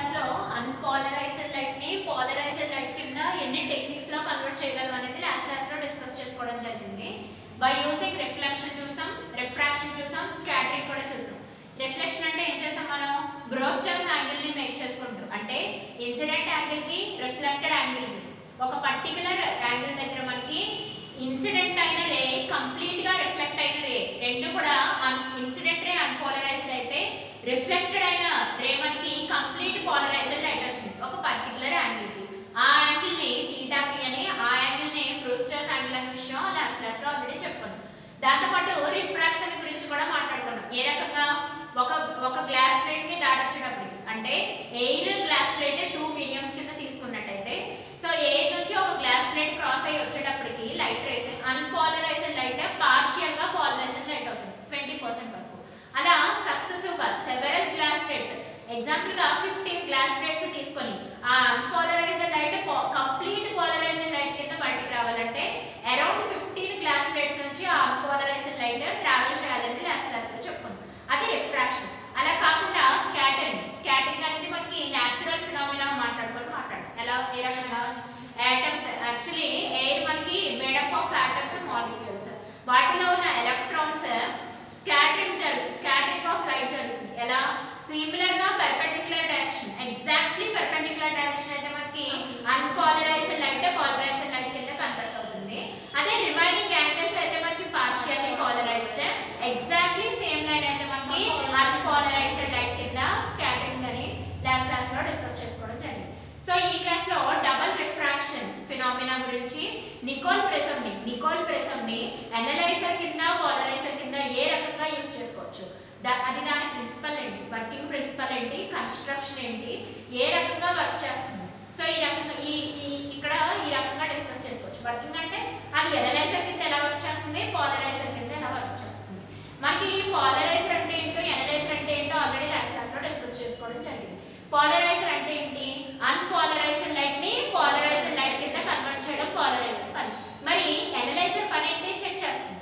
class లో unpolarized light ని polarised light కింద ఎన్ని టెక్నిక్స్ లో కన్వర్ట్ చేయగలం అనేది లాస్ట్ క్లాస్ లో డిస్కస్ చేసుకోవడం జరిగింది బై యూజింగ్ రిఫ్లెక్షన్ చూసాం రిఫ్రాక్షన్ చూసాం స్కాటరింగ్ కూడా చూసాం రిఫ్లెక్షన్ అంటే ఏం చేసాం మనం బ్రోస్టర్స్ యాంగిల్ ని మేక్ చేసుకుంటూ అంటే ఇన్సిడెంట్ యాంగిల్ కి రిఫ్లెక్టెడ్ యాంగిల్ కి ఒక పర్టికులర్ యాంగిల్ దగ్గర మనకి ఇన్సిడెంట్ అయిన రే కంప్లీట్ గా రిఫ్లెక్ట్ అయిన రే రెండు కూడా ఇన్సిడెంట్ రే అన్పోలరైజ్డ్ అయితే రిఫ్లెక్టెడ్ అయిన రే మనకి కంప్లీట్ పోలరైజ్డ్ లైట్ వచ్చింది ఒక పర్టికులర్ యాంగిల్ కి ఆ యాంగిల్ ని థీటా పి అని ఆ యాంగిల్ ని బ్రూస్టర్స్ యాంగిల్ అనే విషయం లాస్ట్ క్లాస్ లో ఆల్రెడీ చెప్పాను దాంతోపాటు రిఫ్రాక్షన్ గురించి కూడా మాట్లాడుకున్నాం ఏ రకంగా ఒక ఒక గ్లాస్ ప్లేట్ ని దాటొచ్చేటప్పటికి అంటే air glass plate two mediums కింద తీసుకున్నట్టయితే సో ఎయిర్ నుంచి ఒక గ్లాస్ ప్లేట్ క్రాస్ అయ్యి వచ్చేటప్పటికి light rays unpolarized light partial గా పాలరైజ్డ్ లైట్ అవుతుంది ట్వంటీ పర్సెంట్ వరకు అలా సక్సెసివ్ గా సెవెరల్ గ్లాస్ ప్లేట్స్ ఎగ్జాంపుల్ గా ఫిఫ్టీన్ గ్లాస్ ప్లేట్స్ తీసుకొని ఆ unpolarized light complete polarized light కింద బయటికి రావాలంటే అరౌండ్ ఫిఫ్టీన్ గ్లాస్ ప్లేట్స్ నుంచి ఆ అన్పాలరైజ్డ్ లైట్ ట్రావెల్ చేయాలని లాస్ట్ క్లాస్ లో చెప్పుకున్నాం అది రిఫ్రాక్షన్ అలా కాకుండా స్కాటరింగ్ స్కాటరింగ్ అనేది మనకి న్యాచురల్ ఫినామినా మాట్లాడుకొని మాట్లాడు ఎలా ఏ రకంగా యాటమ్స్ యాక్చువల్లీ ఎయిర్ మనకి మేడప్ ఆఫ్ యాటమ్స్ మాలిక్యూల్స్ వాటిలో ఉన్న ఎలక్ట్రాన్స్ స్కాటరింగ్ జరుగు స్కాటరింగ్ ఆఫ్ లైట్ జరుగుతుంది ఎలా సిమిలర్ గా perpendicular direction exactly perpendicular direction అయితే మనకి అన్పాలరైజ్డ్ లైట్ పాలరైజ్డ్ లైట్ కింద కన్వర్ట్ అవుతుంది అదే రిమైనింగ్ యాంగిల్స్ అయితే మనకి partially polarized exactly same line అయితే మనకి అన్పాలరైజ్డ్ లైట్ కింద స్కాటరింగ్ అని లాస్ట్ క్లాస్ లో డిస్కస్ చేసుకోవడం జరిగింది సో ఈ క్లాస్ లో డబుల్ రిఫ్రాక్షన్ ఫినామినా గురించి నికోల్ ప్రిజం ని నికోల్ ప్రిజం ని అనలైజర్ కింద పాలరైజర్ కింద ఏ రకంగా యూస్ చేసుకోవచ్చు దా- అది దాని ప్రిన్సిపల్ ఏంటి వర్కింగ్ ప్రిన్సిపల్ ఏంటి కన్స్ట్రక్షన్ ఏంటి ఏ రకంగా వర్క్ చేస్తుంది సో ఈ రకంగా ఈ ఈ ఇక్కడ ఈ రకంగా డిస్కస్ చేసుకోవచ్చు వర్కింగ్ అంటే అది ఎనలైజర్ కింద ఎలా వర్క్ చేస్తుంది పాలరైజర్ కింద ఎలా వర్క్ చేస్తుంది మనకి పాలరైజర్ అంటే ఏంటో ఎనలైజర్ అంటే ఏంటో ఆల్రెడీ లాస్ట్ క్లాస్ లో డిస్కస్ చేసుకోవడం జరిగింది పాలరైజర్ అంటే ఏంటి అన్పాలరైజ్డ్ లైట్ ని పాలరైజ్డ్ లైట్ కింద కన్వర్ట్ చేయడం పాలరైజర్ పని మరి ఎనలైజర్ పని ఏంటి చెక్ చేస్తుంది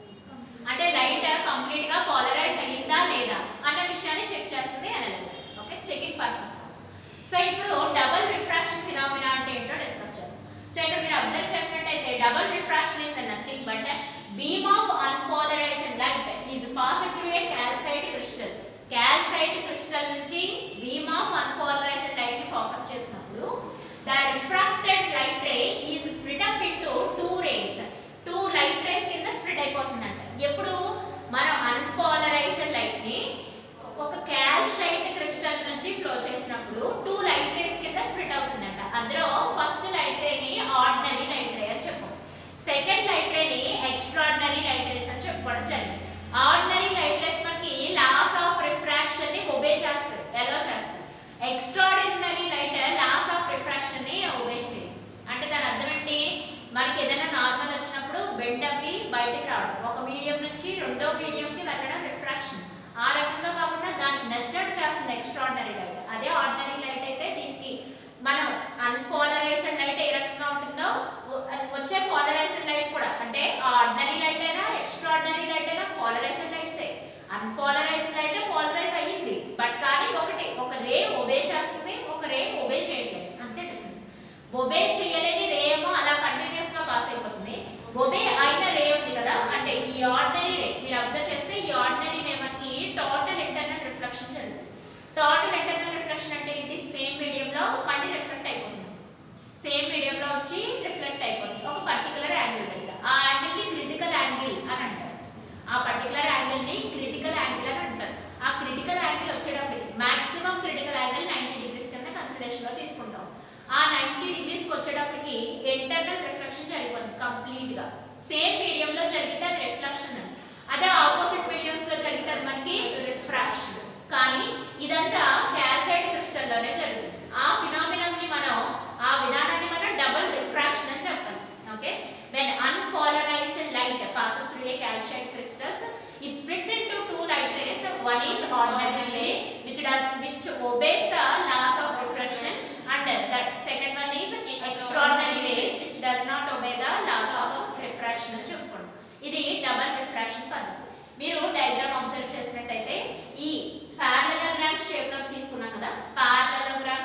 అంటే లైట్ కంప్లీట్ గా పాలరైజ్ అయ్యిందా లేదా అన్న విషయాన్ని చెక్ చేస్తుంది అనలైజర్ ఓకే చెకింగ్ పర్పస్ కోసం సో ఇప్పుడు డబుల్ రిఫ్రాక్షన్ ఫినామినా అంటే ఏంటో డిస్కస్ చేద్దాం సో ఇక్కడ మీరు అబ్జర్వ్ చేసినట్టయితే double refraction is nothing but beam of unpolarized light is passed through a calcite crystal calcite crystal నుంచి బీమ్ ఆఫ్ అన్పాలరైజ్డ్ లైట్ ని ఫోకస్ చేసినప్పుడు the refracted light ray is split up into two rays two light rays కింద split అయిపోతుందంట ఎప్పుడు మనం unpolarized light ని ఒక క్యాల్షైట్ crystal నుంచి ఫ్లో చేసినప్పుడు టూ లైట్ రేస్ కింద స్ప్లిట్ అవుతుందంట అందులో ఫస్ట్ లైట్ రేని ఆర్డినరీ లైట్ రే అని చెప్పాం సెకండ్ లైట్ రేని ఎక్స్ట్రాడినరీ లైట్ రేస్ అని చెప్పుకోవడం జరిగింది ఆర్డినరీ లైట్ రేస్ మనకి లాస్ ఆఫ్ రిఫ్రాక్షన్ ని ఒబే చేస్తుంది ఎలా చేస్తుంది extraordinary light law of refraction ని ఒబే చేయదు అంటే దాని అర్థం ఏంటి మనకి ఏదైనా నార్మల్ వచ్చినప్పుడు బెండ్ అవ్వి బయటికి రావడం ఒక మీడియం నుంచి రెండో మీడియంకి వెళ్ళడం రిఫ్రాక్షన్ ఆ రకంగా కాకుండా దానికి నచ్చినట్టు చేస్తుంది ఎక్స్ట్రాడినరీ లైట్ అదే ఆర్డినరీ లైట్ అయితే దీనికి మనం అన్పోలరైజ్డ్ లైట్ ఏ రకంగా ఉంటుందో వ- అది వచ్చే పోలరైజ్డ్ లైట్ కూడా అంటే ఆర్డినరీ లైట్ అయినా ఎక్స్ట్రాడినరీ లైట్ అయినా పోలరైజ్డ్ లైట్సే అన్పోలరైజ్డ్ లైట్ పోలరైజ్ అయ్యింది బట్ కానీ ఒకటి ఒక రే ఒబే చేస్తుంది ఒక రే ఒబే చేయట్లేదు అంతే డిఫరెన్స్ ఒబే చేయలేని రే ఏమో అలా కంటిన్యూస్ గా పాస్ అయిపోతుంది ఒబే అయిన రే ఉంది కదా అంటే ఈ ఆర్డినరీ రే మీరు అబ్జర్వ్ చేస్తే ఈ ఆర్డినరీ రే మనకి టోటల్ ఇంటర్నల్ రిఫ్లెక్షన్ జరుగుతుంది టోటల్ ఇంటర్నల్ రిఫ్లెక్షన్ అంటే ఏంటి సేమ్ మీడియం లో మళ్ళీ రిఫ్లెక్ట్ అయిపోతుంది సేమ్ మీడియం లో వచ్చి రిఫ్లెక్ట్ అయిపోతుంది ఒక పర్టికులర్ యాంగిల్ దగ్గర ఆ యాంగిల్ ని క్రిటికల్ యాంగిల్ అని అంటారు ఆ పర్టికులర్ యాంగిల్ ని క్రిటికల్ యాంగిల్ అని అంటారు ఆ క్రిటికల్ యాంగిల్ వచ్చేటప్పటికి maximum critical angle ninety degrees కింద కన్సిడరేషన్ లో తీసుకుంటాం ఆ నైంటీ డిగ్రీస్ వచ్చేటప్పటికి ఇంటర్నల్ రిఫ్లెక్షన్ జరిగిపోతుంది కంప్లీట్ గా సేమ్ మీడియం లో జరిగితే అది రిఫ్లెక్షన్ అదే ఆపోజిట్ మీడియంస్ లో జరిగితే అది మనకి రిఫ్రాక్షన్ కానీ ఇదంతా క్యాల్సైట్ క్రిస్టల్ లోనే జరుగుతుంది ఆ ఫినామినమ్ ని మనం ఆ విధానాన్ని మనం డబుల్ రిఫ్రాక్షన్ అని చెప్పాలి okay when unpolarized light passes through a calcite crystals it splits into two light rays one is ordinary ray which does which obeys the laws of refraction and the second one is extraordinary ray which does not obey the laws of refraction అని చెప్పుకోండి ఇది double refraction పద్ధతి మీరు diagram observe చేసినట్టయితే ఈ పారలలోగ్రామ్ shape లో తీసుకున్నాం కదా పారలలోగ్రామ్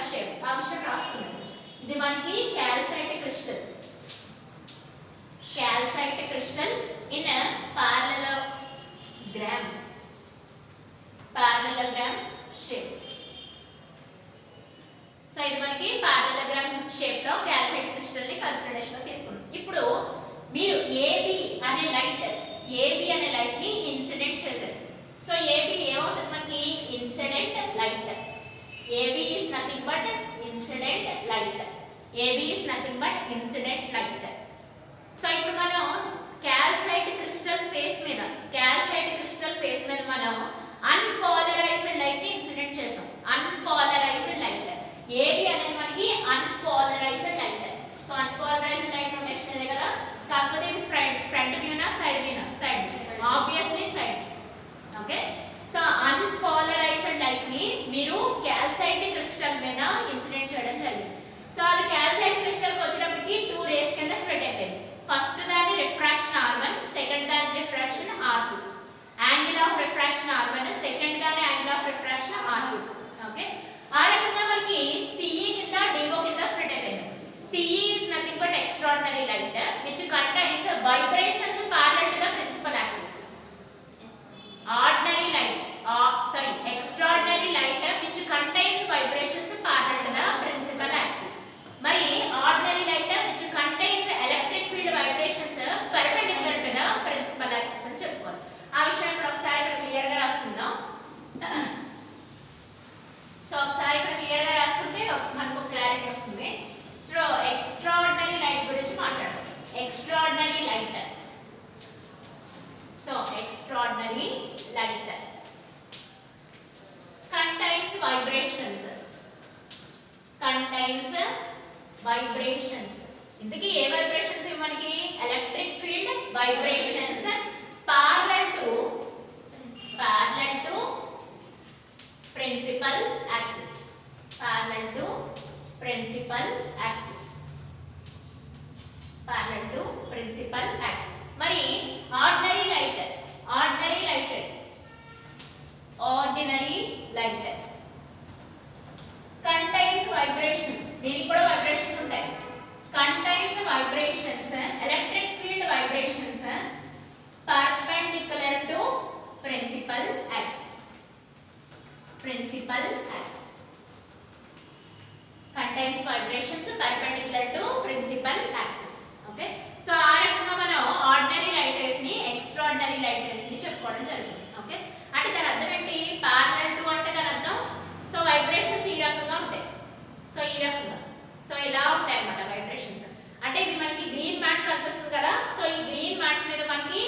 ఆఫ్ షేప్ ఆ విషయం రాస్తున్నాను ఇది మనకి calcite crystal calcite crystal in parallelogram parallelogram shape so ఇది మనకి పారలోగ్రామ్ షేప్ లో క్యాల్సైట్ క్రిస్టల్ ని కన్సిడరేషన్ లో తీసుకున్నాం ఇప్పుడు మీరు ఏబి అనే లైట్ ఏబి అనే లైట్ ని ఇన్సిడెంట్ చేశారు సో ఏబి ఏమవుతుంది మనకి incident light AB is nothing but incident light AB is nothing but incident light so ఇప్పుడు మనం క్యాల్సైట్ క్రిస్టల్ ఫేస్ మీద క్యాల్సైట్ క్రిస్టల్ ఫేస్ మీద మనం అన్పాలరైజ్డ్ లైట్ ని ఇన్సిడెంట్ చేసాం అన్పాలరైజ్డ్ లైట్ ఏది అనేది మనకి అన్పాలరైజ్డ్ light so unpolarised light notation ఇదే కదా కాకపోతే ఇది ఫ్రంట్ ఫ్రంట్ వ్యూనా సైడ్ వ్యూనా side obviously side okay so unpolarised light ని మీరు క్యాల్సైట్ క్రిస్టల్ మీద ఇన్సిడెంట్ చేయడం జరిగింది సో అది క్యాల్సైట్ క్రిస్టల్ కి వచ్చినప్పటికి టూ రేస్ కింద స్ప్రెడ్ అయిపోయింది ఫస్ట్ దాని రిఫ్రాక్షన్ ఆర్ వన్ సెకండ్ దాని refraction R two angle of refraction R one second దాని angle of refraction R two okay ఆ రకంగా మనకి సిఈ కింద డిఓ కింద స్ప్రెడ్ అయిపోయింది CE is nothing but extraordinary light which contains vibrations parallel to the principal axis ordinary light uh, sorry extraordinary light which contains vibrations parallel to the principal axis మరి ordinary light which contains electric field vibrations perpendicular to the principal axis అని చెప్పుకోవాలి ఆ విషయం ఇప్పుడు ఒకసారి ఇక్కడ clear గా రాసుకుందాం so ఒకసారి ఇక్కడ క్లియర్ గా రాసుకుంటే మనకు క్లారిటీ వస్తుంది సో ఎక్స్ట్రాడినరీ లైట్ గురించి మాట్లాడదాం extraordinary light so extraordinary light contains vibrations contains vibrations ఇంతకీ ఏ వైబ్రేషన్స్ ఇవి మనకి electric field vibrations parallel to parallel to principal axis parallel to principal axis parallel to principal axis మరి ordinary light ordinary light ordinary light contains vibrations దీనికి కూడా vibrations ఉంటాయి contains vibrations electric field vibrations perpendicular to principal axis principal axis contains vibrations perpendicular to principal axis okay so ఆ రకంగా మనం ordinary light rays ని extraordinary light rays ని చెప్పుకోవడం జరుగుతుంది ఓకే అంటే దాని అర్థం ఏంటి పారలల్ టు అంటే దాని అర్థం సో వైబ్రేషన్స్ ఈ రకంగా ఉంటాయి సో ఈ రకంగా సో ఇలా ఉంటాయి అన్నమాట వైబ్రేషన్స్ అంటే ఇది మనకి గ్రీన్ మ్యాట్ కనిపిస్తుంది కదా సో ఈ గ్రీన్ మ్యాట్ మీద మనకి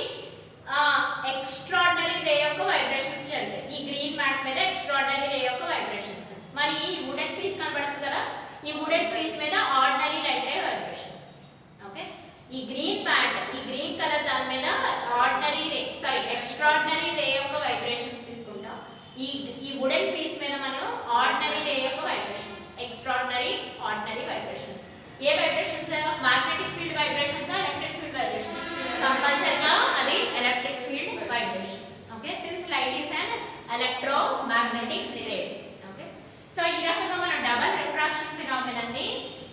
ఎక్స్ట్రాడినరీ రే యొక్క వైబ్రేషన్స్ జరుగుతాయి ఈ గ్రీన్ మ్యాట్ మీద ఎక్స్ట్రాడినరీ రే యొక్క వైబ్రేషన్స్ మరి ఈ వుడెన్ పీస్ కనబడుతుంది కదా ఈ వుడెన్ పీస్ మీద ordinary light ray vibrations okay ఈ గ్రీన్ మ్యాట్ ఈ గ్రీన్ కలర్ దాని మీద ordinary ray sorry extraordinary ray యొక్క వైబ్రేషన్స్ తీసుకుంటాం ఈ ఈ వుడెన్ పీస్ మీద మనం ఆర్డినరీ రే యొక్క వైబ్రేషన్స్ ఎక్స్ట్రాడినరీ ఆర్డినరీ వైబ్రేషన్స్ ఏ vibrations magnetic field vibrations electric field vibrations కంపల్సరిగా అది electric field vibrations okay since light is and electromagnetic ray okay so ఈ రకంగా మనం డబల్ రిఫ్రాక్షన్ ఫినామినన్ ని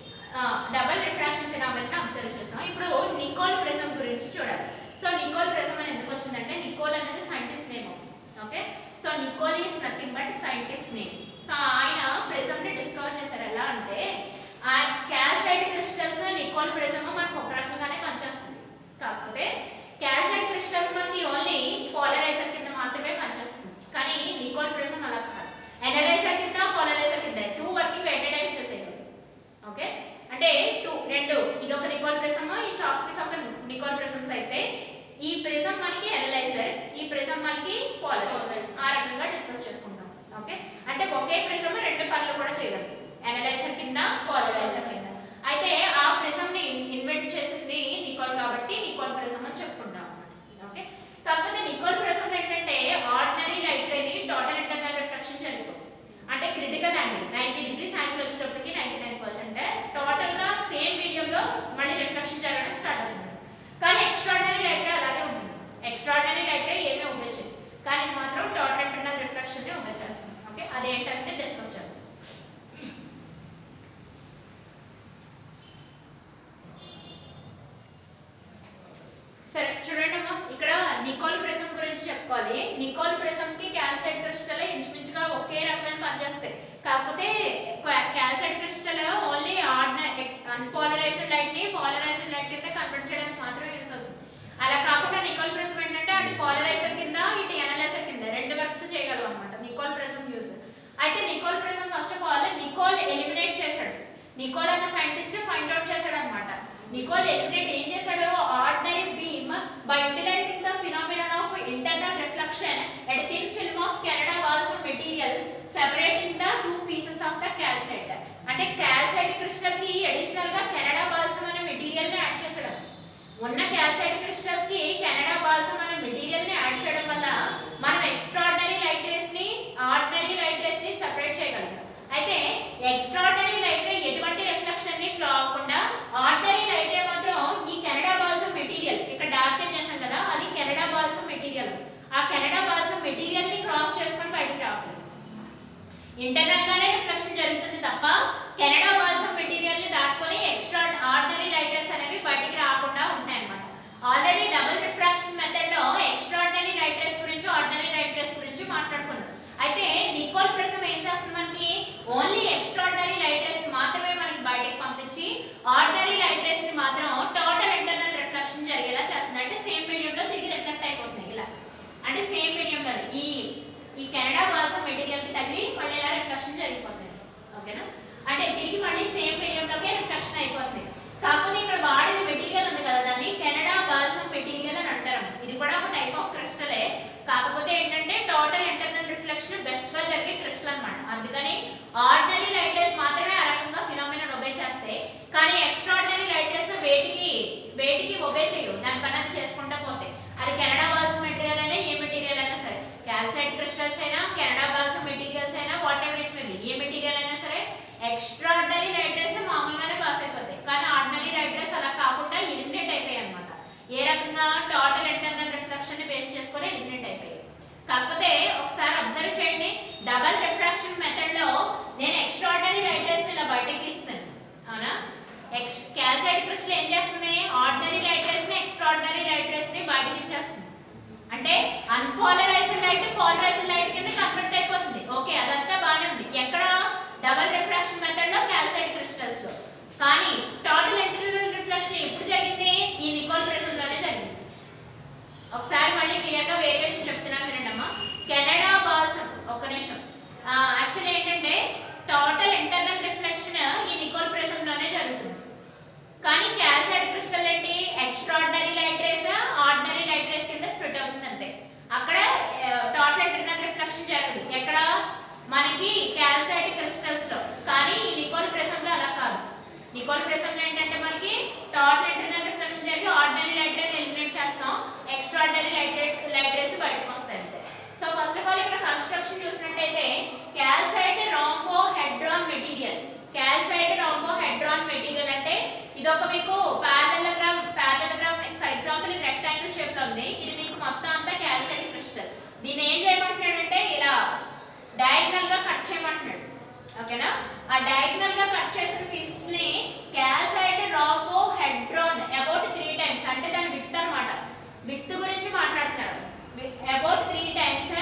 డబల్ రిఫ్రాక్షన్ ఫినామినన్ అబ్జర్వ్ చేసాం ఇప్పుడు Nicole prism గురించి చూడాలి సో నికోల్ ప్రిజం అని ఎందుకు వచ్చిందంటే నికోల్ అనేది scientist name okay so Nicol is nothing but scientist name so ఆయన ప్రిజం ని డిస్కవర్ చేశారు ఎలా అంటే ఆ క్యాల్సైట్ క్రిస్టల్స్ నికోల్ ప్రిజం మనకు ఒక రకంగానే పనిచేస్తుంది కాకపోతే క్యాల్సైట్ క్రిస్టల్స్ మనకి ఓన్లీ పోలరైజర్ కింద మాత్రమే పనిచేస్తుంది కానీ నికోల్ ప్రిజం అలా కాదు ఎనలైజర్ కింద పోలరైజర్ కింద టూ వర్కింగ్ ఎట్ టైం చేసేది ఓకే అంటే టూ రెండు ఇది ఒక నికోల్ ప్రిజమ్ ఈ చాక్ పీస్ ఒక నికోల్ ప్రిజమ్స్ అయితే ఈ ప్రిజం మనకి ఎనలైజర్ ఈ ప్రిజం మనకి పోలరైజర్ ఆ రకంగా డిస్కస్ చేసుకుంటాం ఓకే అంటే ఒకే ప్రిజం రెండు పనులు కూడా చేయగలం ఎనలైజర్ కింద పోలరైజర్ కింద అయితే ఆ ప్రిజం ని ఇన్వెంట్ చేసింది నికోల్ కాబట్టి నికోల్ ప్రిజం అని చెప్పుకుంటాం ఓకే కాకపోతే నికోల్ ప్రిజం ఏంటంటే ఆర్డినరీ లైట్ రేని టోటల్ ఇంటర్నల్ రిఫ్లెక్షన్ జరుగుతుంది అంటే critical angle ninety degrees angle వచ్చేటప్పటికి నైంటీ నైన్ పర్సెంట్ టోటల్ గా సేమ్ మీడియంలో మళ్ళీ రిఫ్లెక్షన్ జరగడం స్టార్ట్ అవుతుంది కానీ ఎక్స్ట్రాడినరీ లైట్ రే అలాగే ఉంటుంది ఎక్స్ట్రాడినరీ లైట్ రే ఏమీ ఉండొచ్చు కానీ ఇది మాత్రం టోటల్ ఇంటర్నల్ రిఫ్లెక్షన్ ని ఉండొచ్చేస్తుంది ఓకే అదేంటంటే డిస్కస్ చేద్దాం సరే చూడండి అమ్మా ఇక్కడ నికోల్ ప్రిజం గురించి చెప్పుకోవాలి నికోల్ ప్రిజం కి క్యాల్సైట్ క్రిస్టల్ ఇంచుమించుగా ఒకే రకమైన పనిచేస్తాయి కాకపోతే calcite crystal only ordinary unpolarised light ని పాలరైజ్డ్ లైట్ కింద కన్వర్ట్ చేయడానికి మాత్రమే యూస్ అవుతుంది అలా కాకుండా నికోల్ ప్రిజం ఏంటంటే అటు పాలరైజర్ కింద ఇటు ఎనలైజర్ కింద రెండు వర్క్స్ చేయగలం అనమాట నికోల్ ప్రిజం యూస్ అయితే Nicol prism first of all Nicol eliminate చేశాడు నికోల్ అన్న సైంటిస్ట్ ఫైండ్ అవుట్ చేశాడు అనమాట నికోల్ ఎలిమినేట్ ఏం చేశాడు ordinary beam by utilising the phenomenon of internal reflection at thin film of Canada balsam material separating the two pieces of the calcite అంటే calcite crystal కి additional గా Canada balsam అనే material ని add చేశాడు ఉన్న calcite crystals కి Canada balsam అనే material ని యాడ్ చేయడం వల్ల మనం ఎక్స్ట్రాడినరీ లైట్ రేస్ ని ఆర్డినరీ లైట్ రేస్ ని సెపరేట్ చేయగలం అయితే ఎక్స్ట్రాడినరీ లైట్ రే ఎటువంటి రిఫ్లెక్షన్ ని ఫ్లో అవ్వకుండా ఆర్డినరీ లైట్ రే మాత్రం ఈ కెనడా బాల్సమ్ మెటీరియల్ ఇక్కడ డార్క్ చేసాం కదా అది కెనడా బాల్సమ్ మెటీరియల్ ఆ కెనడా బాల్సమ్ మెటీరియల్ ని క్రాస్ చేసుకొని బయటికి రావాలి ఇంటర్నల్ గానే రిఫ్లెక్షన్ జరుగుతుంది తప్ప కెనడా బాల్సమ్ మెటీరియల్ ని దాటుకొని ఎక్స్ట్రా ఆర్డినరీ లైట్ రేస్ అనేవి బయటికి రాకుండా ఉంటాయి అన్నమాట ఆల్రెడీ డబుల్ రిఫ్రాక్షన్ మెథడ్ లో ఎక్స్ట్రాడినరీ లైట్ రేస్ గురించి ఆర్డినరీ లైట్ రేస్ గురించి మాట్లాడుకున్నాం అయితే నికోల్ ప్రిజం ఏం చేస్తుంది మనకి ఓన్లీ ఎక్స్ట్రాడినరీ లైట్ రేస్ మాత్రమే మనకి బయటికి పంపించి ఆర్డినరీ లైట్ రేస్ ని మాత్రం టోటల్ ఇంటర్నల్ రిఫ్లెక్షన్ జరిగేలా చేస్తుంది అంటే సేమ్ మీడియం లో తిరిగి రిఫ్లెక్ట్ అయిపోతుంది ఇలా అంటే సేమ్ మీడియం లో ఈ ఈ కెనడా బాల్సమ్ మెటీరియల్ కి తగిలి మళ్ళీ ఇలా రిఫ్లెక్షన్ జరిగిపోతుంది ఓకేనా అంటే తిరిగి మళ్ళీ సేమ్ మీడియం లోకే రిఫ్లెక్షన్ అయిపోతుంది కాకపోతే ఇక్కడ వాడిన మెటీరియల్ ఉంది కదా దాన్ని కెనడా బాల్సమ్ మెటీరియల్ అని అంటారు ఇది కూడా ఒక టైప్ ఆఫ్ క్రిస్టలే కాకపోతే ఏంటంటే టోటల్ ఇంటర్నల్ రిఫ్లెక్షన్ బెస్ట్ గా జరిగే క్రిస్టల్ అన్నమాట అందుకని ఆర్డినరీ లైట్ రేస్ మాత్రమే ఆ రకంగా ఫినామినన్ ఒబే చేస్తాయి కానీ ఎక్స్ట్రాడినరీ లైట్ రేస్ వేటికి వేటికి ఒబే చేయవు దాని పని అది చేసుకుంటా పోతాయి అది కెనడా బాల్సమ్ మెటీరియల్ అయినా ఏ మెటీరియల్ అయినా సరే క్యాల్సైట్ క్రిస్టల్స్ అయినా కెనడా బాల్సమ్ మెటీరియల్స్ అయినా whatever it may be ఏ మెటీరియల్ అయినా సరే ఎక్స్ట్రాడినరీ లైట్ రేస్ మామూలుగానే పాస్ అయిపోతాయి కానీ ఆర్డినరీ లైట్ రేస్ అలా కాకుండా ఎలిమినేట్ అయిపోయాయి అన్నమాట ఏ రకంగా టోటల్ ఇంటర్నల్ రిఫ్లెక్షన్ ని బేస్ చేసుకొని ఎలిమినేట్ అయిపోయాయి కాకపోతే ఒకసారి అబ్జర్వ్ చేయండి డబల్ రిఫ్రాక్షన్ మెథడ్ లో నేను ఎక్స్ట్రాడినరీ లైట్ రేస్ ఇలా బయటకి తీస్తాను అవునా ఎక్స్ క్యాల్సైట్ క్రిస్టల్ ఏం చేస్తుంది ఆర్డినరీ లైట్ రేస్ ని ఎక్స్ట్రాడినరీ లైట్ రేస్ ని బయటకి ఇచ్చేస్తుంది అంటే అన్పాలరైజ్డ్ లైట్ పాలరైజ్డ్ లైట్ కింద కన్వర్ట్ అయిపోతుంది ఓకే అదంతా బాగానే ఉంది ఎక్కడ డబల్ రిఫ్రాక్షన్ మెథడ్ లో క్యాల్సైట్ క్రిస్టల్స్ లో కానీ టోటల్ ఇంటర్నల్ రిఫ్లెక్షన్ ఎప్పుడు జరిగింది ఈ నికోల్ ప్రిజం లోనే జరిగింది ఒకసారి మళ్ళీ క్లియర్ గా వేరియేషన్ చెప్తున్నాను వినండమ్మా కెనడా బాల్సమ్ ఒక్క నిమిషం యాక్చువల్లీ ఏంటంటే టోటల్ ఇంటర్నల్ రిఫ్లెక్షన్ ఈ నికోల్ ప్రిజం లోనే జరుగుతుంది కానీ క్యాల్సైట్ క్రిస్టల్ ఏంటి extraordinary light rays ordinary light rays కింద స్ప్లిట్ అవుతుంది అంతే అక్కడ టోటల్ ఇంటర్నల్ రిఫ్లెక్షన్ జరగదు ఎక్కడ మనకి క్యాల్సైట్ క్రిస్టల్స్ లో కానీ ఈ నికోల్ ప్రిజం లో అలా కాదు నికోల్ ప్రిజం లో ఏంటంటే మనకి టోటల్ ఇంటర్నల్ రిఫ్లెక్షన్ జరిగి ఆర్డినరీ లైట్ రేస్ ఎలిమినేట్ చేస్తాం extraordinary light rate light rays బయటకు వస్తాయి అంతే సో ఫస్ట్ ఆఫ్ ఆల్ ఇక్కడ కన్స్ట్రక్షన్ చూసినట్టయితే calcite rhombohedron material calcite rhombohedron material అంటే ఇది ఒక మీకు పారలెలోగ్రామ్ పారలెలోగ్రామ్ ఫర్ ఎగ్జాంపుల్ ఇది రెక్టాంగిల్ షేప్ లో ఉంది ఇది మీకు మొత్తం అంతా క్యాల్సైట్ క్రిస్టల్ దీన్ని ఏం చేయమంటున్నాడంటే ఇలా డయాగ్నల్ గా కట్ చేయమంటున్నాడు ఓకేనా ఆ డయాగ్నల్ గా కట్ చేసిన పీసెస్ ని calcite rhombohedron about three times అంటే దాని విత్ అన్నమాట విత్ గురించి మాట్లాడుతున్నాడు about three times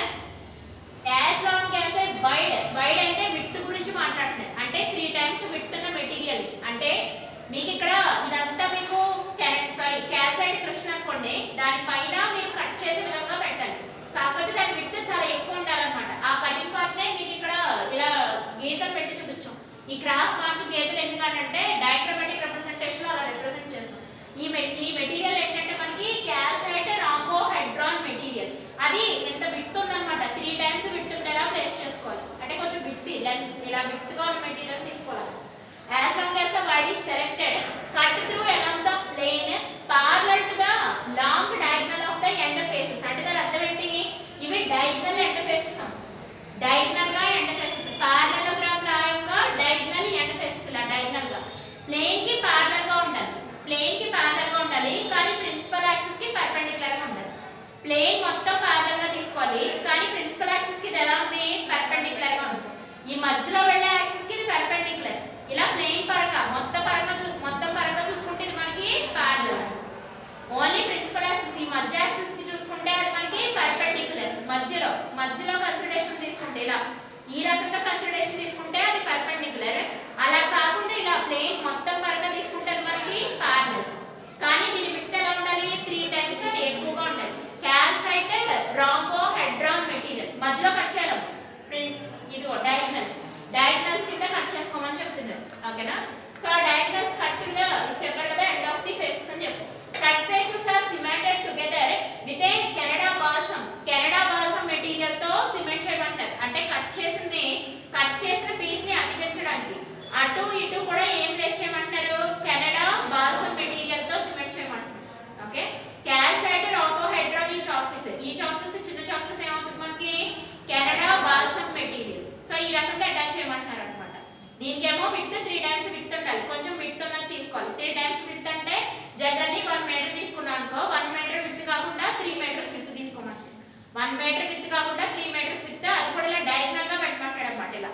as long as a wide wide అంటే విత్ గురించి మాట్లాడుతున్నారు అంటే త్రీ టైమ్స్ విత్ ఉన్న మెటీరియల్ అంటే మీకు ఇక్కడ ఇదంతా మీకు సారీ క్యాల్సైట్ కృష్ణ అనుకోండి దానిపైన మీరు కట్ చేసే విధంగా పెట్టాలి కాకపోతే దాని విత్ చాలా ఎక్కువ ఉండాలన్నమాట ఆ కటింగ్ పార్ట్నే మీకు ఇక్కడ ఇలా గీతలు పెట్టి చూపించాం ఈ క్రాస్ మార్క్ గీతలు ఎందుకంటే డయాగ్రమాటిక్ రిప్రజెంటేషన్ అలా రిప్రజెంట్ చేస్తాం ఈ మె- ఈ మెటీరియల్ ఏంటంటే మనకి క్యాల్సైట్ రాంబో హెడ్రాన్ మెటీరియల్ అది ఎంత విత్ ఉందన్నమాట త్రీ టైమ్స్ విత్ ఉండేలా ప్లేస్ చేసుకోవాలి అంటే కొంచెం విత్ ఇలా విత్గా ఉన్న మెటీరియల్ తీసుకోవాలి as long as the wide is selected cut through along the plane parallel to the long diagonal of the end faces అంటే దాని అర్థం ఏంటి ఇవి డయాగ్నల్ ఎండ్ ఫేసెస్ డయాగ్నల్ గా ఎండ్ ఫేసెస్ పారలెలోగ్రామ్ లా యొక్క డయాగ్నల్ ఎండ్ ఫేసెస్ ఇలా diagonal గా ప్లేన్ కి పారలల్ గా ఉండాలి ప్లేన్ కి పారలల్ గా ఉండాలి కానీ ప్రిన్సిపల్ యాక్సిస్ కి పర్పెండిక్యులర్ గా ఉండాలి ప్లేన్ మొత్తం పారలల్ గా తీసుకోవాలి కానీ ప్రిన్సిపల్ యాక్సిస్ కి ఇది ఎలా ఉంది పర్పెండిక్యులర్ గా ఉంది ఈ మధ్యలో వెళ్ళే యాక్సిస్ కి ఇది పర్పెండిక్యులర్ ఇలా ప్లేన్ పరంగా మొత్తం పరంగా చూ మొత్తం పరంగా చూసుకుంటే మధ్యలో కన్సిడరేషన్ తీసుకుంటే ఇలా ఈ రకంగా కన్సిడరేషన్ తీసుకుంటే అది పర్పెండిక్యులర్ అలా కాకుండా ఇలా ప్లేన్ మొత్తం పరంగా తీసుకుంటే అది మనకి ప్యారలల్ కానీ దీని విడ్త్ ఎలా ఉండాలి త్రీ టైమ్స్ ఎక్కువగా ఉండాలి క్యాల్సైటెడ్ రాంబో హెడ్రాన్ మెటీరియల్ మధ్యలో కట్ చేయాలి ప్రిన్- ఇదిగో డయాగ్నల్స్ డయాగ్నల్స్ కింద కట్ చేసుకోమని చెప్తున్నారు ఓకేనా సో ఆ డయాగ్నల్స్ కట్ కింద చెప్పారు కదా ఎండ్ ఆఫ్ ది ఫేసెస్ అని చెప్పు cut faces are cemented together with a Canada balsam Canada balsam material తో సిమెంట్ చేయమంటారు అంటే కట్ చేసింది కట్ చేసిన పీస్ ని అతికించడానికి అటు ఇటు కూడా ఏం ప్లేస్ చేయమంటారు కెనడా బాల్సమ్ మెటీరియల్ తో సిమెంట్ చేయమంటారు ఓకే క్యాల్సైట్ రాంబోహైడ్రాన్ ఈ చాక్ పీస్ ఈ చాక్ పీస్ చిన్న చాక్ పీస్ ఏమవుతుంది మనకి కెనడా బాల్సమ్ మెటీరియల్ సో ఈ రకంగా అటాచ్ చేయమంటున్నారు అనమాట దీనికేమో విత్ త్రీ టైమ్స్ విత్ ఉండాలి కొంచెం విత్ ఉన్నది తీసుకోవాలి త్రీ టైమ్స్ విత్ అంటే జనరల్లీ వన్ మీటర్ తీసుకున్నాం అనుకో వన్ మీటర్ విత్ కాకుండా త్రీ మీటర్స్ విత్ తీసుకోమంటారు వన్ మీటర్ విత్ కాకుండా త్రీ మీటర్స్ విత్ అది కూడా ఇలా డయాగ్నల్ గా పెట్టమంటాడు అనమాట ఇలా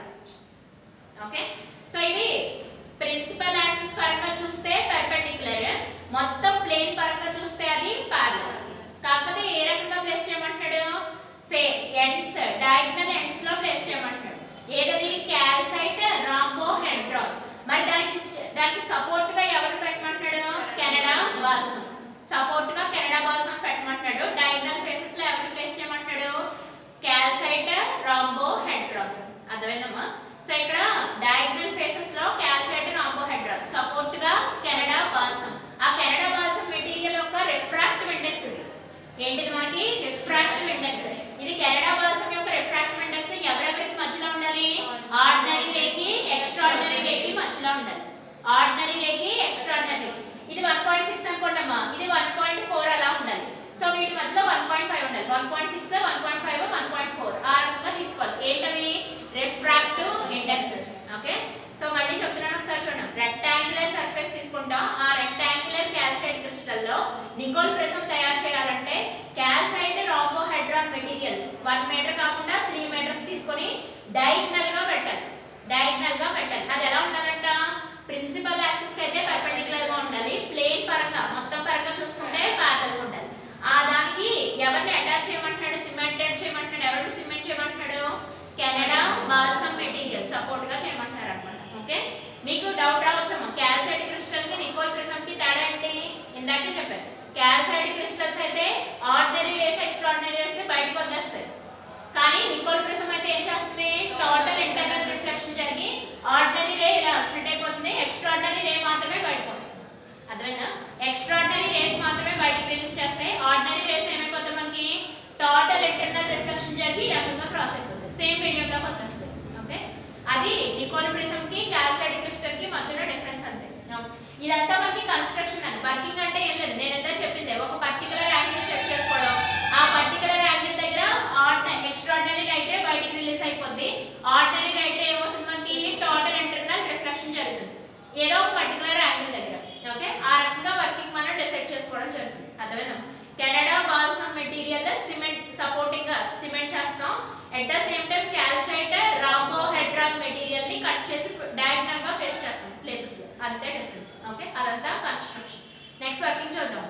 ఓకే సో ఇది ప్రిన్సిపల్ యాక్సిస్ పరంగా చూస్తే పర్పెండిక్యులర్ మొత్తం ప్లేన్ పరంగా చూస్తే అది ప్యారలల్ కాకపోతే ఏ రకంగా ప్లేస్ చేయమంటాడు ఫే ఎండ్స్ డయాగ్నల్ ఎండ్స్ లో ప్లేస్ చేయమంటాడు ఏదది క్యాల్సైట్ రాంబో హెడ్రాన్ మరి దానికి దానికి సపోర్ట్ గా ఎవరు పెట్టమంటాడు కెనడా బాల్సమ్ సపోర్ట్ గా కెనడా బాల్సమ్ పెట్టమంటాడు డయాగ్నల్ ఫేసెస్ లో ఎవరు ప్లేస్ చేయమంటాడు క్యాల్సైట్ రాంబో హెడ్రాన్ అర్థమైందమ్మా సో ఇక్కడ డయాగ్నల్ ఫేసెస్ లో క్యాల్సైట్ రాంబోహెడ్రాన్ సపోర్ట్ గా కెనడా బాల్సమ్ ఆ కెనడా బాల్సమ్ మెటీరియల్ యొక్క రిఫ్రాక్టివ్ ఇండెక్స్ ఇది ఏంటిది మనకి రిఫ్రాక్టివ్ ఇండెక్స్ ఇది కెనడా బాల్సమ్ యొక్క రిఫ్రాక్టివ్ ఇండెక్స్ ఎవరెవరికి మధ్యలో ఉండాలి ఆర్డినరీ రేకి ఎక్స్ట్రాడినరీ రేకి మధ్యలో ఉండాలి ఆర్డినరీ రేకి ఎక్స్ట్రాడినరీ ఇది వన్ పాయింట్ సిక్స్ అనుకోండమ్మా ఇది వన్ పాయింట్ ఫోర్ అలా ఉండాలి సో వీటి మధ్యలో వన్ పాయింట్ ఫైవ్ ఉండాలి one point six one point five one point four ఆ రకంగా తీసుకోవాలి ఏంటవి రిఫ్రాక్టివ్ ఇండెక్సెస్ ఓకే సో మళ్ళీ చెప్తున్నాను ఒకసారి చూడండి రెక్టాంగులర్ సర్ఫేస్ తీసుకుంటాం ఆ రెక్టాంగులర్ క్యాల్సైట్ క్రిస్టల్ లో నికోల్ ప్రిజం తయారు చేయాలంటే calcite rhombohedron material one metre కాకుండా త్రీ మీటర్స్ తీసుకొని డయాగ్నల్ గా పెట్టాలి డయాగ్నల్ గా పెట్టాలి అది ఎలా ఉండాలంట ప్రిన్సిపల్ యాక్సిస్ కి అయితే పర్పెండిక్యులర్ గా ఉండాలి ప్లేన్ పరంగా మొత్తం పరంగా చూసుకుంటే ప్యారల్ గా ఉండాలి ఆ దానికి ఎవరిని అటాచ్ చేయమంటున్నాడు సిమెంటెడ్ చేయమంటున్నాడు ఎవరిని సిమెంట్ చేయమంటున్నాడు కెనడా బాల్సమ్ మెటీరియల్ సపోర్ట్ గా చేయమంటున్నారు అనమాట ఓకే మీకు డౌట్ రావచ్చమ్మా క్యాల్సైట్ క్రిస్టల్ కి నికోల్ ప్రిజం కి తేడా ఏంటి ఇందాకే చెప్పాను క్యాల్సైట్ క్రిస్టల్స్ అయితే ఆర్డినరీ రేస్ ఎక్స్ట్రాడినరీ రేస్ బయటకు వదిలేస్తాయి కానీ నికోల్ ప్రిజం అయితే ఏం చేస్తుంది టోటల్ ఇంటర్నల్ రిఫ్లెక్షన్ జరిగి ఆర్డినరీ రే ఇలా స్ప్లిట్ అయిపోతుంది ఎక్స్ట్రాడినరీ రే మాత్రమే బయటకు వస్తుంది అర్థమైందా ఎక్స్ట్రాడినరీ రేస్ మాత్రమే బయటకు రిలీజ్ చేస్తాయి ఆర్డినరీ రేస్ ఏమైపోతుంది మనకి టోటల్ ఇంటర్నల్ రిఫ్లెక్షన్ జరిగి ఈ రకంగా క్రాస్ అయిపోతుంది సేమ్ మీడియంలోకి వచ్చేస్తాయి ఓకే అది నికోల్ ప్రిజం కి క్యాల్సైడ్ క్రిస్టల్ కి మధ్యలో డిఫరెన్స్ అంతే ఇదంతా మనకి కన్స్ట్రక్షన్ అని వర్కింగ్ అంటే ఏం లేదు నేను ఎంత చెప్పింది ఒక పర్టికులర్ యాంగిల్ సెట్ చేసుకోవడం ఆ పర్టికులర్ యాంగిల్ దగ్గర ఆర్డినరీ ఎక్స్ట్రాడినరీ లైట్ రే బయటికి రిలీజ్ అయిపోద్ది ఆర్డినరీ లైట్ రే ఏమవుతుంది మనకి టోటల్ ఇంటర్నల్ రిఫ్లెక్షన్ జరుగుతుంది ఏదో ఒక పర్టికులర్ యాంగిల్ దగ్గర ఓకే ఆ రకంగా వర్కింగ్ మనం డిసైడ్ చేసుకోవడం జరుగుతుంది అర్థమైందా Canada balsam material cement supporting గా సిమెంట్ చేస్తాం at the same time calcite rhombohedron material ని కట్ చేసి డయాగ్నల్ గా ఫేస్ చేస్తాం ప్లేసెస్ లో అంతే డిఫరెన్స్ ఓకే అదంతా కన్స్ట్రక్షన్ నెక్స్ట్ వర్కింగ్ చూద్దాం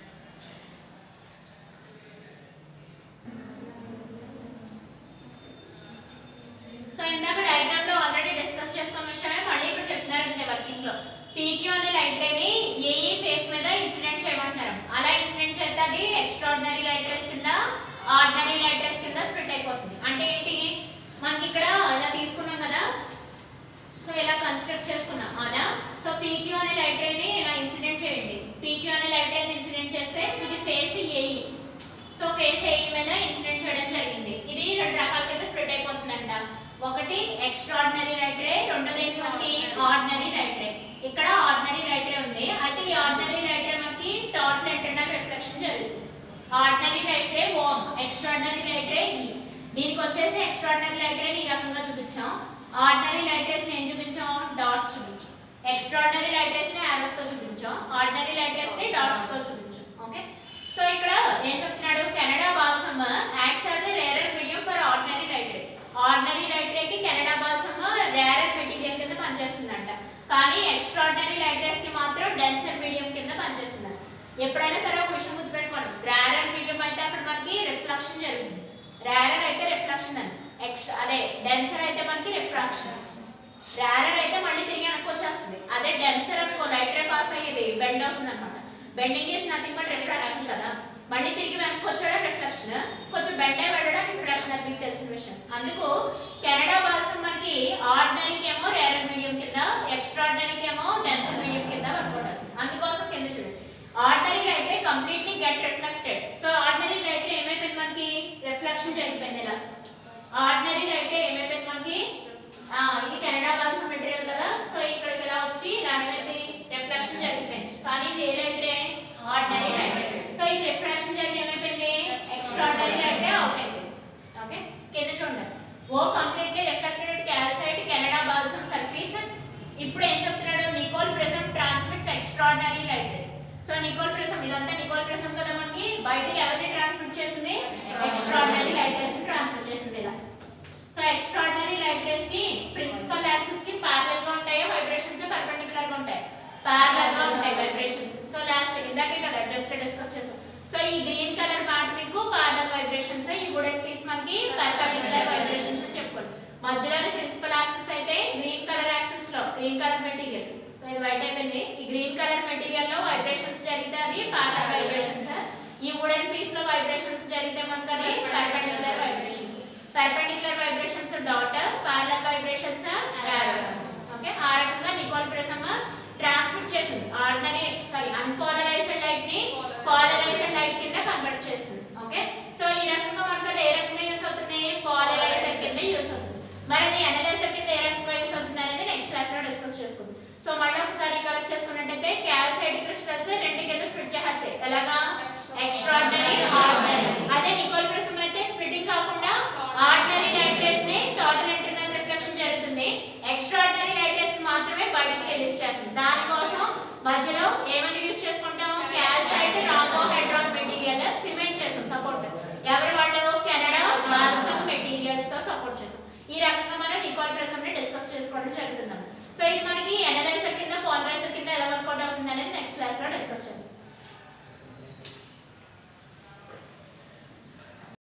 సో ఇందాక డయాగ్రామ్ లో ఆల్రెడీ డిస్కస్ చేసుకున్న విషయమే మళ్ళీ ఇప్పుడు చెప్తున్నారంటే వర్కింగ్ లో పీక్యూ అనే లైట్ రేని ఏఈ ఫేస్ మీద ఇన్సిడెంట్ చేయమంటున్నారు అలా ఇన్సిడెంట్ చేస్తే అది ఎక్స్ట్రాడినరీ లైట్ రేస్ కింద ఆర్డినరీ లైట్ రేస్ కింద స్ప్లిట్ అయిపోతుంది అంటే ఏంటి మనకి ఇక్కడ ఇలా తీసుకున్నాం కదా సో ఇలా కన్స్ట్రక్ట్ చేసుకున్నాం అవునా సో పీక్యూ అనే లైట్ రేని ఇలా ఇన్సిడెంట్ చేయండి పీక్యూ అనే లైట్ రేని ఇన్సిడెంట్ చేస్తే ఇది face AE so face AE మీద ఇన్సిడెంట్ చేయడం జరిగింది ఇది రెండు రకాల కింద స్ప్లిట్ అయిపోతుందంట ఒకటి ఎక్స్ట్రాడినరీ లైట్ రే రెండోది ఏంటి మనకి ఆర్డినరీ లైట్ రే ఇక్కడ ఆర్డినరీ లైట్ రే ఉంది అయితే ఈ ఆర్డినరీ లైట్ రే మనకి టోటల్ ఇంటర్నల్ రిఫ్లెక్షన్ జరుగుతుంది ఆర్డినరీ లైట్ రే ఓమ్ ఎక్స్ట్రాడినరీ లైట్ రే ఈ దీనికి వచ్చేసి ఎక్స్ట్రాడినరీ లైట్ రే ఈ రకంగా చూపించాం ఆర్డినరీ లైట్ రేస్ ఏం చూపించాం డాట్స్ చూపించాం ఎక్స్ట్రాడినరీ లైట్ రేస్ ని ఆరోస్ తో చూపించాం ఆర్డినరీ లైట్ రేస్ ని డాట్స్ తో చూపించాం ఓకే సో ఇక్కడ ఏం చెప్తున్నాడు Canada balsam acts as a rarer medium for ordinary light ray ordinary light ray కి కెనడా బాల్సమ్ రేరర్ మెటీరియల్ కింద పనిచేస్తుందంట కానీ ఎక్స్ట్రాడినరీ లైట్ రేస్ కి మాత్రం డెన్సర్ మీడియం కింద పనిచేస్తుందంట ఎప్పుడైనా సరే ఒక విషయం గుర్తుపెట్టుకోండి రేరర్ మీడియం అయితే అక్కడ మనకి రిఫ్లెక్షన్ జరుగుతుంది రేరర్ అయితే రిఫ్లెక్షన్ అని ఎక్స్ట్రా అదే డెన్సర్ అయితే మనకి రిఫ్రాక్షన్ రేరర్ అయితే మళ్ళీ తిరిగి వెనక్కి వచ్చేస్తుంది అదే డెన్సర్ అనుకో లైట్ రే పాస్ అయ్యేది బెండ్ అవుతుంది అనమాట bending is nothing but refraction కదా మళ్ళీ తిరిగి వెనక్కి వచ్చాడా రిఫ్లెక్షన్ కొంచెం బెండ్ అయి వెళ్ళడం రిఫ్రాక్షన్ అది మీకు తెలిసిన విషయం అందుకు కెనడా బాల్సం మనకి ఆర్డినరీకి ఏమో రేరర్ మీడియం కింద ఎక్స్ట్రాడినరీకి ఏమో డెన్సర్ మీడియం కింద వర్కౌట్ అవుతుంది అందుకోసం కింద చూడండి ordinary light ray completely get reflected so ordinary light ray ఏమైపోయింది మనకి రిఫ్లెక్షన్ జరిగిపోయింది ఇలా ఆర్డినరీ లైట్ రే ఏమైపోయింది మనకి ఆ, ఇది కెనడా బాల్సం మెటీరియల్ కదా సో ఇక్కడికి ఇలా వచ్చి ఇలా ఏమైంది రిఫ్లెక్షన్ జరిగిపోయింది కానీ ఇది ఏ light ray ordinary light ray so ఈ రిఫ్రాక్షన్ జరిగి ఏమైపోయింది ఎక్స్ట్రాడినరీ లైట్ రే అవుట్ అయిపోయింది ఓకే కింద చూడండి ఓ completely reflected calcite Canada balsam surface ఇప్పుడు ఏం చెప్తున్నాడు Nicol prism transmits extraordinary light ray so Nicol prism ఇదంతా నికోల్ ప్రిజం కదా మనకి బయటికి ఎవరిని ట్రాన్స్మిట్ చేసింది ఎక్స్ట్రాడినరీ లైట్ రేస్ ట్రాన్స్మిట్ చేసింది ఇలా సో ఎక్స్ట్రాడినరీ లైట్ రేస్ కి ప్రిన్సిపల్ యాక్సిస్ కి ప్యారలల్ గా ఉంటాయి వైబ్రేషన్స్ పర్పెండిక్యులర్ గా ఉంటాయి ప్యారలల్ గా ఉంటాయి వైబ్రేషన్స్ సో లాస్ట్ ఇందాకే కదా జస్ట్ డిస్కస్ చేసాం సో ఈ గ్రీన్ కలర్ పార్ట్ మీకు ప్యారలల్ వైబ్రేషన్స్ ఈ వుడెన్ పీస్ మనకి పర్పెండిక్యులర్ వైబ్రేషన్స్ అని చెప్పుకోండి మధ్యలోని ప్రిన్సిపల్ యాక్సిస్ అయితే గ్రీన్ కలర్ యాక్సిస్ లో గ్రీన్ కలర్ మెటీరియల్ సో ఇది వైట్ అయిపోయింది ఈ గ్రీన్ కలర్ మెటీరియల్ లో వైబ్రేషన్స్ జరిగితే అది ప్యారలల్ వైబ్రేషన్స్ ఈ వుడెన్ పీస్ లో వైబ్రేషన్స్ జరిగితే మనకి అది perpendicular vibrations perpendicular vibrations dotted parallel vibrations arrows okay ఆ రకంగా నికోల్ ప్రిజమ్ ట్రాన్స్మిట్ చేసింది ఆర్డినరీ సారీ అన్పోలరైజ్డ్ లైట్ ని పోలరైజ్డ్ లైట్ కింద కన్వర్ట్ చేస్తుంది ఓకే సో ఈ రకంగా మనకు అది ఏ రకంగా యూస్ అవుతుంది పోలరైజర్ కింద యూస్ అవుతుంది మరి అది అనలైజర్ కింద ఏ రకంగా యూస్ అవుతుంది అనేది నెక్స్ట్ క్లాస్ లో డిస్కస్ చేసుకుందాం సో మళ్ళీ ఒకసారి కలెక్ట్ చేసుకున్నట్టయితే క్యాల్సైడ్ క్రిస్టల్స్ రెండు కింద స్ప్లిట్ చేస్తే ఎలాగా ఎక్స్ట్రాడినరీ ఆర్డినరీ అదే నికోల్ ప్రిజం అయితే స్ప్లిట్టింగ్ కాకుండా ఆర్డినరీ లైట్ రేస్ ని టోటల్ ఇంటర్నల్ రిఫ్లెక్షన్ జరుగుతుంది ఎక్స్ట్రాడినరీ లైట్ రేస్ మాత్రమే బయటకు రిలీజ్ చేస్తుంది దానికోసం మధ్యలో ఏమని యూస్ చేసుకుంటాం క్యాల్సైట్ రాంబోహైడ్రాన్ మెటీరియల్ సిమెంట్ చేసాం సపోర్ట్ ఎవరి వాళ్ళు కెనడా బాల్సమ్ మెటీరియల్స్ తో సపోర్ట్ చేసాం ఈ రకంగా మనం నికోల్ ప్రిజం ని డిస్కస్ చేసుకోవడం జరుగుతుంది సో ఇది మనకి ఎనలైజర్ కింద పోలరైజర్ కింద ఎలా వర్కౌట్ అవుతుంది అనేది నెక్స్ట్ క్లాస్ లో డిస్కస్ చేద్దాం